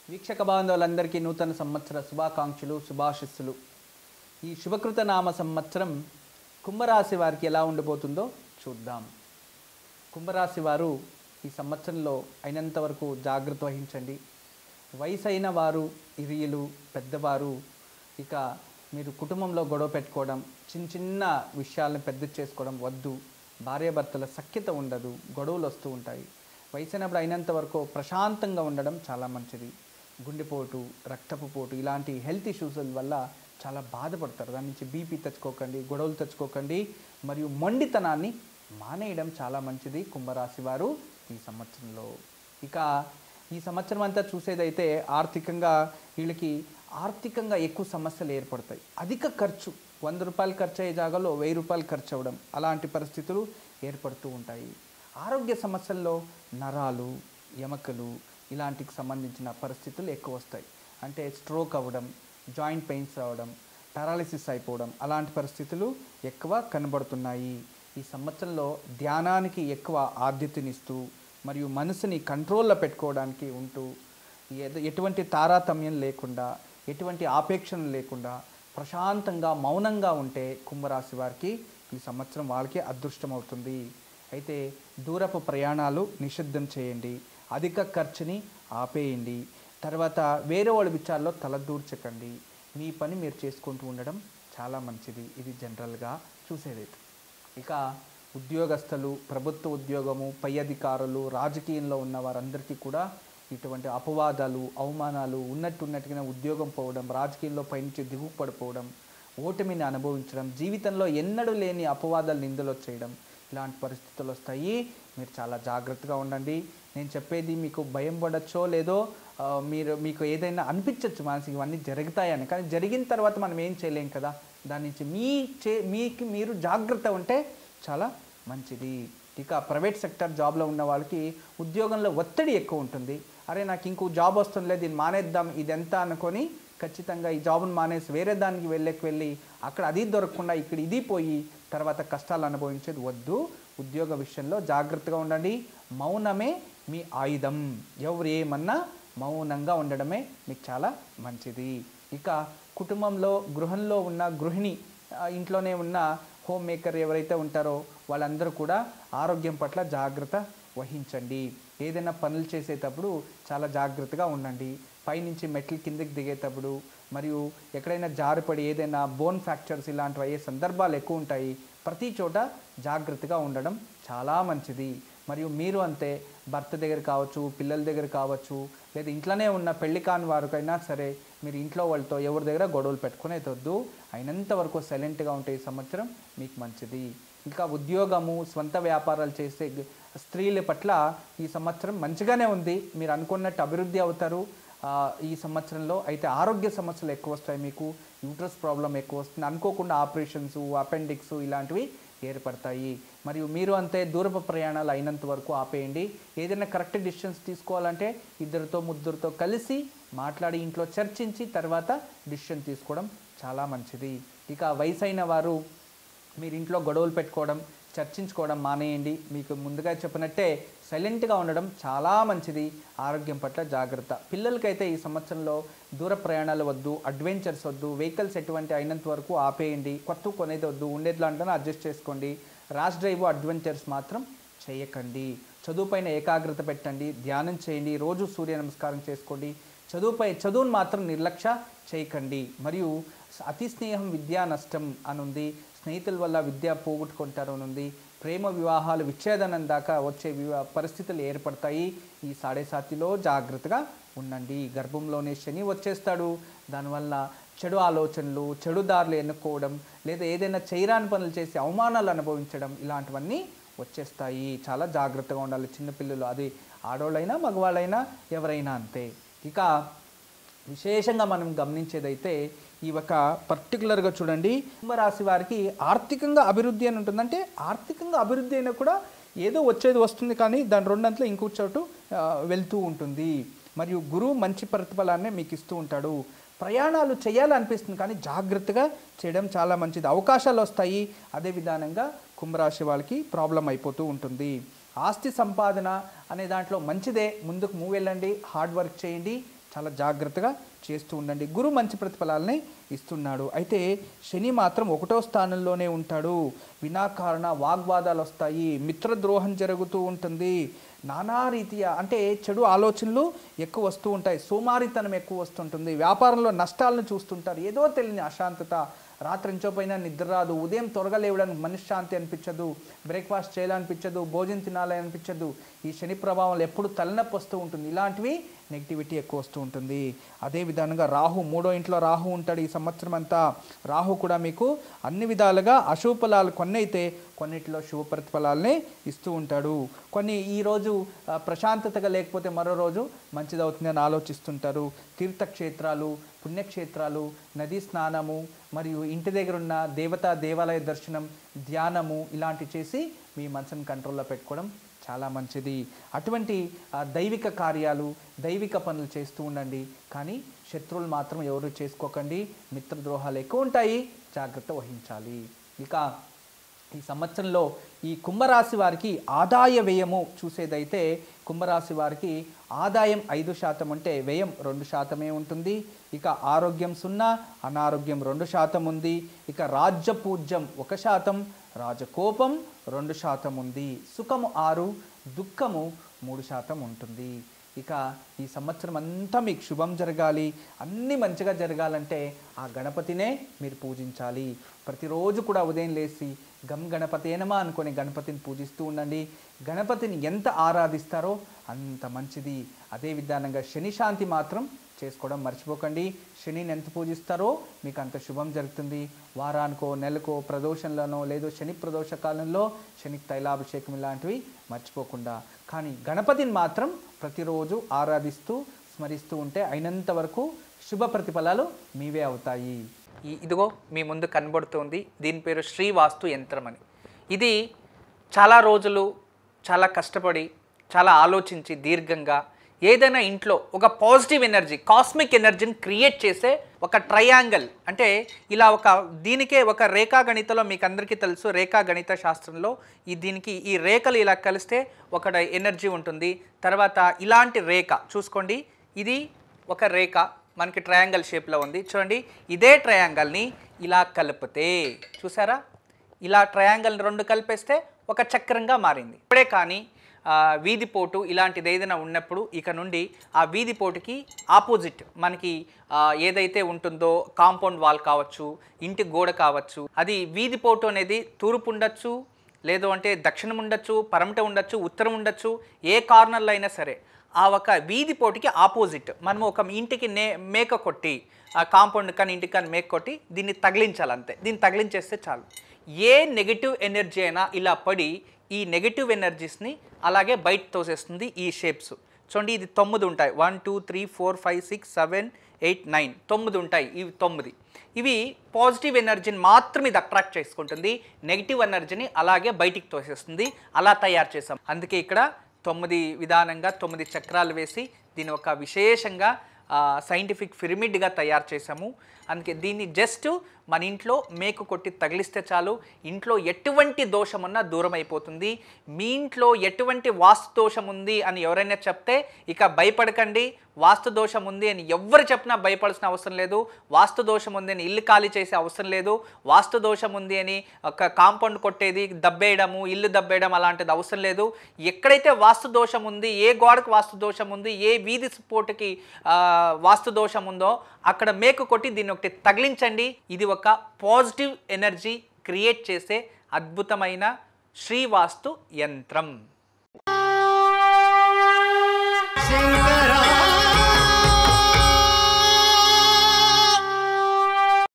వీక్షక బాంధవులందరికీ నూతన సంవత్సర శుభాకాంక్షలు శుభాశిస్సులు ఈ శుభకృత నామ సంవత్సరం కుంభరాశి వారికి ఎలా ఉండబోతుందో చూద్దాం కుంభరాశి వారు ఈ సంవత్సరంలో అయినంత వరకు జాగ్రత్త వహించండి వయసు అయిన వారు ఇరియులు పెద్దవారు ఇక మీరు కుటుంబంలో గొడవ పెట్టుకోవడం చిన్న చిన్న విషయాలను పెద్ద చేసుకోవడం వద్దు భార్యాభర్తల సఖ్యత ఉండదు గొడవలు వస్తూ ఉంటాయి వయసు అయినప్పుడు అయినంత వరకు ప్రశాంతంగా ఉండడం చాలా మంచిది గుండెపోటు రక్తపు పోటు ఇలాంటి హెల్త్ ఇష్యూస్ వల్ల చాలా బాధపడతారు దాని నుంచి బీపీ తెచ్చుకోకండి గొడవలు తెచ్చుకోకండి మరియు మొండితనాన్ని మానేయడం చాలా మంచిది కుంభరాశి వారు ఈ సంవత్సరంలో ఇక ఈ సంవత్సరం అంతా చూసేదైతే ఆర్థికంగా వీళ్ళకి ఆర్థికంగా ఎక్కువ సమస్యలు ఏర్పడతాయి అధిక ఖర్చు వంద రూపాయలు ఖర్చు అయ్యే జాగాలో వెయ్యి రూపాయలు ఖర్చు అవ్వడం అలాంటి పరిస్థితులు ఏర్పడుతూ ఉంటాయి ఆరోగ్య సమస్యల్లో నరాలు ఎముకలు ఇలాంటికి సంబంధించిన పరిస్థితులు ఎక్కువ వస్తాయి అంటే స్ట్రోక్ అవ్వడం జాయింట్ పెయిన్స్ రావడం పారాలిసిస్ అయిపోవడం అలాంటి పరిస్థితులు ఎక్కువ కనబడుతున్నాయి ఈ సంవత్సరంలో ధ్యానానికి ఎక్కువ ఆద్యతనిస్తూ మరియు మనసుని కంట్రోల్లో పెట్టుకోవడానికి ఉంటూ ఎద- ఎటువంటి తారతమ్యం లేకుండా ఎటువంటి ఆపేక్షణ లేకుండా ప్రశాంతంగా మౌనంగా ఉంటే కుంభరాశి వారికి ఈ సంవత్సరం వాళ్ళకి అదృష్టం అవుతుంది అయితే దూరపు ప్రయాణాలు నిషిద్ధం చేయండి అధిక ఖర్చుని ఆపేయండి తర్వాత వేరే వాళ్ళ విచారాల్లో తలదూర్చకండి మీ పని మీరు చేసుకుంటూ ఉండడం చాలా మంచిది ఇది జనరల్గా చూసేదైతే ఇక ఉద్యోగస్తులు ప్రభుత్వ ఉద్యోగము పై అధికారులు రాజకీయంలో ఉన్న వారందరికీ కూడా ఇటువంటి అపవాదాలు అవమానాలు ఉన్నట్టున్నట్టుగా ఉద్యోగం పోవడం రాజకీయంలో పైనుంచి దిగుపడిపోవడం ఓటమిని అనుభవించడం జీవితంలో ఎన్నడూ లేని అపవాదాలు నిందలు చేయడం ఇలాంటి పరిస్థితులు వస్తాయి మీరు చాలా జాగ్రత్తగా ఉండండి నేను చెప్పేది మీకు భయం పడచ్చో లేదో ఆ, మీరు మీకు ఏదైనా అనిపించవచ్చు మనసుకి ఇవన్నీ జరుగుతాయని కానీ జరిగిన తర్వాత మనం ఏం చేయలేం కదా దాని నుంచి మీ చే మీకు మీరు జాగ్రత్త ఉంటే చాలా మంచిది ఇక ప్రైవేట్ సెక్టర్ జాబ్లో ఉన్న వాళ్ళకి ఉద్యోగంలో ఒత్తిడి ఎక్కువ ఉంటుంది అరే నాకు ఇంకో జాబ్ వస్తుందిలే దీన్ని మానేద్దాం ఇదెంత అనుకొని ఖచ్చితంగా ఈ జాబ్ను మానేసి వేరే దానికి వెళ్ళకి వెళ్ళి అక్కడ అది దొరకకుండా ఇక్కడ ఇది పోయి తర్వాత కష్టాలు అనుభవించేది వద్దు ఉద్యోగ విషయంలో జాగ్రత్తగా ఉండండి మౌనమే మీ ఆయుధం ఎవరు ఏమన్నా మౌనంగా ఉండడమే మీకు చాలా మంచిది ఇక కుటుంబంలో గృహంలో ఉన్న గృహిణి ఆ, ఇంట్లోనే ఉన్న హోమ్ మేకర్ ఎవరైతే ఉంటారో వాళ్ళందరూ కూడా ఆరోగ్యం పట్ల జాగ్రత్త వహించండి ఏదైనా పనులు చేసేటప్పుడు చాలా జాగ్రత్తగా ఉండండి పైనుంచి మెట్ల కిందకి దిగేటప్పుడు మరియు ఎక్కడైనా జారిపడి ఏదైనా బోన్ ఫ్రాక్చర్స్ ఇలాంటివి అయ్యే సందర్భాలు ఎక్కువ ఉంటాయి ప్రతి చోట జాగ్రత్తగా ఉండడం చాలా మంచిది మరియు మీరు అంతే భర్త దగ్గర కావచ్చు పిల్లల దగ్గర కావచ్చు లేదా ఇంట్లోనే ఉన్న పెళ్లి కాని వారికైనా సరే మీరు ఇంట్లో వాళ్ళతో ఎవరి దగ్గర గొడవలు పెట్టుకునేది వద్దు అయినంత వరకు సైలెంట్గా ఉంటే ఈ సంవత్సరం మీకు మంచిది ఇంకా ఉద్యోగము స్వంత వ్యాపారాలు చేసే గ- స్త్రీల పట్ల ఈ సంవత్సరం మంచిగానే ఉంది మీరు అనుకున్నట్టు అభివృద్ధి అవుతారు ఆ, ఈ సంవత్సరంలో అయితే ఆరోగ్య సమస్యలు ఎక్కువ వస్తాయి మీకు యూట్రస్ ప్రాబ్లం ఎక్కువ వస్తుంది అనుకోకుండా ఆపరేషన్స్ అపెండిక్స్ ఇలాంటివి ఏర్పడతాయి మరియు మీరు అంతే దూరపు ప్రయాణాలు అయినంత వరకు ఆపేయండి ఏదైనా కరెక్ట్ డిసిషన్స్ తీసుకోవాలంటే ఇద్దరితో ముగ్గురితో కలిసి మాట్లాడి ఇంట్లో చర్చించి తర్వాత డిసిషన్ తీసుకోవడం చాలా మంచిది ఇక వయసైన వారు మీరు ఇంట్లో గొడవలు పెట్టుకోవడం చర్చించుకోవడం మానేయండి మీకు ముందుగా చెప్పినట్టే సైలెంట్గా ఉండడం చాలా మంచిది ఆరోగ్యం పట్ల జాగ్రత్త పిల్లలకైతే ఈ సంవత్సరంలో దూర ప్రయాణాలు వద్దు అడ్వెంచర్స్ వద్దు వెహికల్స్ ఎటువంటి అయినంత వరకు ఆపేయండి కొత్త కొనేది వద్దు ఉండేట్లాంటిని అడ్జస్ట్ చేసుకోండి ర్యాష్ డ్రైవ్ అడ్వెంచర్స్ మాత్రం చేయకండి చదువుపైన ఏకాగ్రత పెట్టండి ధ్యానం చేయండి రోజు సూర్య నమస్కారం చేసుకోండి చదువుపై చదువును మాత్రం నిర్లక్ష్య చేయకండి మరియు అతి స్నేహం విద్యా నష్టం అని ఉంది స్నేహితుల వల్ల విద్య పోగొట్టుకుంటారు అని ఉంది ప్రేమ వివాహాలు విచ్ఛేదనం దాకా వచ్చే వివా పరిస్థితులు ఏర్పడతాయి ఈ సాడే సాతిలో జాగ్రత్తగా ఉండండి గర్భంలోనే శని వచ్చేస్తాడు దానివల్ల చెడు ఆలోచనలు చెడు దారులు ఎన్నుకోవడం లేదా ఏదైనా చేయరాని పనులు చేసి అవమానాలు అనుభవించడం ఇలాంటివన్నీ వచ్చేస్తాయి చాలా జాగ్రత్తగా ఉండాలి చిన్నపిల్లలు అది ఆడవాళ్ళైనా మగవాళ్ళైనా ఎవరైనా అంతే ఇక విశేషంగా మనం గమనించేదైతే ఈ ఒక పర్టికులర్గా చూడండి కుంభరాశి వారికి ఆర్థికంగా అభివృద్ధి అని ఉంటుంది అంటే ఆర్థికంగా అభివృద్ధి అయినా కూడా ఏదో వచ్చేది వస్తుంది కానీ దాని రెండంతలో ఇంకో చోటు ఆ, వెళ్తూ ఉంటుంది మరియు గురువు మంచి ప్రతిఫలాన్ని మీకు ఇస్తూ ఉంటాడు ప్రయాణాలు చేయాలనిపిస్తుంది కానీ జాగ్రత్తగా చేయడం చాలా మంచిది అవకాశాలు వస్తాయి అదే విధానంగా కుంభరాశి వాళ్ళకి ప్రాబ్లం అయిపోతూ ఉంటుంది ఆస్తి సంపాదన అనే దాంట్లో మంచిదే ముందుకు మూవ్ వెళ్ళండి హార్డ్ వర్క్ చేయండి చాలా జాగ్రత్తగా చేస్తూ ఉండండి గురు మంచి ప్రతిఫలాలని ఇస్తున్నాడు అయితే శని మాత్రం ఒకటో స్థానంలోనే ఉంటాడు వినాకారణ వాగ్వాదాలు వస్తాయి మిత్రద్రోహం జరుగుతూ ఉంటుంది నానా రీతిగా అంటే చెడు ఆలోచనలు ఎక్కువ వస్తూ ఉంటాయి సోమారితనం ఎక్కువ వస్తుంటుంది వ్యాపారంలో నష్టాలను చూస్తుంటారు ఏదో తెలియని అశాంతత రాత్రి ఎంచోపోయినా నిద్ర రాదు ఉదయం త్వరగా లేవడానికి మనశ్శాంతి అనిపించదు బ్రేక్ఫాస్ట్ చేయాలనిపించదు భోజనం తినాలని అనిపించదు ఈ శని ప్రభావం ఎప్పుడు తలనొప్పి వస్తూ ఉంటుంది ఇలాంటివి నెగిటివిటీ ఎక్కువ వస్తూ ఉంటుంది అదే విధంగా రాహు మూడో ఇంట్లో రాహు ఉంటాడు ఈ సంవత్సరం అంతా రాహు కూడా మీకు అన్ని విధాలుగా అశుభ ఫలాలు కొన్ని అయితే కొన్నిటిలో శుభ ప్రతిఫలాలని ఇస్తూ ఉంటాడు కొన్ని ఈరోజు ఆ, ప్రశాంతతగా లేకపోతే మరో రోజు మంచిదవుతుందని ఆలోచిస్తుంటారు తీర్థక్షేత్రాలు పుణ్యక్షేత్రాలు నదీ స్నానము మరియు ఇంటి దగ్గర ఉన్న దేవతా దేవాలయ దర్శనం ధ్యానము ఇలాంటి చేసి మీ మనసును కంట్రోల్లో పెట్టుకోవడం చాలా మంచిది అటువంటి ఆ, దైవిక కార్యాలు దైవిక పనులు చేస్తూ ఉండండి కానీ శత్రువులు మాత్రం ఎవరు చేసుకోకండి మిత్రద్రోహాలు ఎక్కువ ఉంటాయి జాగ్రత్త వహించాలి ఇక ఈ సంవత్సరంలో ఈ కుంభరాశి వారికి ఆదాయ వ్యయము చూసేదైతే కుంభరాశి వారికి ఆదాయం ఐదు శాతం ఉంటే వ్యయం రెండు శాతమే ఉంటుంది ఇక ఆరోగ్యం సున్నా అనారోగ్యం రెండు శాతం ఉంది ఇక రాజ్య పూజ్యం ఒక శాతం రాజకోపం రెండు శాతం ఉంది సుఖము ఆరు దుఃఖము మూడు శాతం ఉంటుంది ఇక ఈ సంవత్సరం అంతా మీకు శుభం జరగాలి అన్నీ మంచిగా జరగాలంటే ఆ గణపతినే మీరు పూజించాలి ప్రతిరోజు కూడా ఉదయం లేచి గం గణపతేనమా అనుకొని గణపతిని పూజిస్తూ ఉండండి గణపతిని ఎంత ఆరాధిస్తారో అంత మంచిది అదే విధానంగా శని శాంతి మాత్రం చేసుకోవడం మర్చిపోకండి శనిని ఎంత పూజిస్తారో మీకు అంత శుభం జరుగుతుంది వారానికో నెలకో ప్రదోషంలోనో లేదో శని ప్రదోష కాలంలో శని తైలాభిషేకం ఇలాంటివి మర్చిపోకుండా కానీ గణపతిని మాత్రం ప్రతిరోజు ఆరాధిస్తూ స్మరిస్తూ ఉంటే అయినంత వరకు శుభ ప్రతిఫలాలు మీవే అవుతాయి ఈ ఇదిగో మీ ముందు కనబడుతుంది దీని పేరు శ్రీవాస్తు యంత్రం అని ఇది చాలా రోజులు చాలా కష్టపడి చాలా ఆలోచించి దీర్ఘంగా ఏదైనా ఇంట్లో ఒక పాజిటివ్ ఎనర్జీ కాస్మిక్ ఎనర్జీని క్రియేట్ చేసే ఒక ట్రయాంగిల్ అంటే ఇలా ఒక దీనికే ఒక రేఖా గణితలో మీకు అందరికీ తెలుసు రేఖా గణిత శాస్త్రంలో ఈ దీనికి ఈ రేఖలు ఇలా కలిస్తే ఒక ఎనర్జీ ఉంటుంది తర్వాత ఇలాంటి రేఖ చూసుకోండి ఇది ఒక రేఖ మనకి ట్రయాంగిల్ షేప్లో ఉంది చూడండి ఇదే ట్రయాంగిల్ని ఇలా కలిపితే చూసారా ఇలా ట్రయాంగిల్ రెండు కలిపేస్తే ఒక చక్రంగా మారింది ఇప్పుడే కానీ ఆ, వీధి పోటు ఇలాంటిది ఏదైనా ఉన్నప్పుడు ఇక నుండి ఆ వీధి పోటుకి ఆపోజిట్ మనకి ఆ, ఏదైతే ఉంటుందో కాంపౌండ్ వాల్ కావచ్చు ఇంటి గోడ కావచ్చు అది వీధి పోటు అనేది తూర్పు ఉండొచ్చు లేదు అంటే దక్షిణం ఉండొచ్చు పరమట ఉండొచ్చు ఉత్తరం ఉండొచ్చు ఏ కార్నర్లో అయినా సరే ఆ ఒక వీధి పోటుకి ఆపోజిట్ మనం ఒక ఇంటికి నే మేక కొట్టి ఆ కాంపౌండ్ కానీ ఇంటికి కానీ మేక కొట్టి దీన్ని తగిలించాలి అంతే దీన్ని తగిలించేస్తే చాలు ఏ నెగిటివ్ ఎనర్జీ అయినా ఇలా పడి ఈ నెగిటివ్ ఎనర్జీస్ని అలాగే బయట తోసేస్తుంది ఈ షేప్స్ చూడండి ఇది తొమ్మిది ఉంటాయి one two three four five six seven eight nine తొమ్మిది ఉంటాయి ఇవి తొమ్మిది ఇవి పాజిటివ్ ఎనర్జీని మాత్రం ఇది అట్రాక్ట్ చేసుకుంటుంది నెగిటివ్ ఎనర్జీని అలాగే బయటికి తోసేస్తుంది అలా తయారు చేసాం అందుకే ఇక్కడ తొమ్మిది విధానంగా తొమ్మిది చక్రాలు వేసి దీని ఒక విశేషంగా సైంటిఫిక్ పిరమిడ్గా తయారు చేసాము అందుకే దీన్ని జస్ట్ మన ఇంట్లో మేకు కొట్టి తగిలిస్తే చాలు ఇంట్లో ఎటువంటి దోషం ఉన్నా దూరం అయిపోతుంది మీ ఇంట్లో ఎటువంటి వాస్తు దోషం ఉంది అని ఎవరైనా చెప్తే ఇక భయపడకండి వాస్తు దోషం ఉంది అని ఎవ్వరు చెప్పినా భయపడాల్సిన అవసరం లేదు వాస్తు దోషం ఉంది అని ఇల్లు ఖాళీ చేసే అవసరం లేదు వాస్తు దోషం ఉంది అని ఒక కాంపౌండ్ కొట్టేది దబ్బేయడము ఇల్లు దబ్బేయడం అలాంటిది అవసరం లేదు ఎక్కడైతే వాస్తు దోషం ఉంది ఏ గోడకు వాస్తు దోషం ఉంది ఏ వీధి పోటుకి ఆ, వాస్తు దోషం ఉందో అక్కడ మేకు కొట్టి దీన్ని ఒకటి తగిలించండి ఇది ఒక పాజిటివ్ ఎనర్జీ క్రియేట్ చేసే అద్భుతమైన శ్రీవాస్తు యంత్రం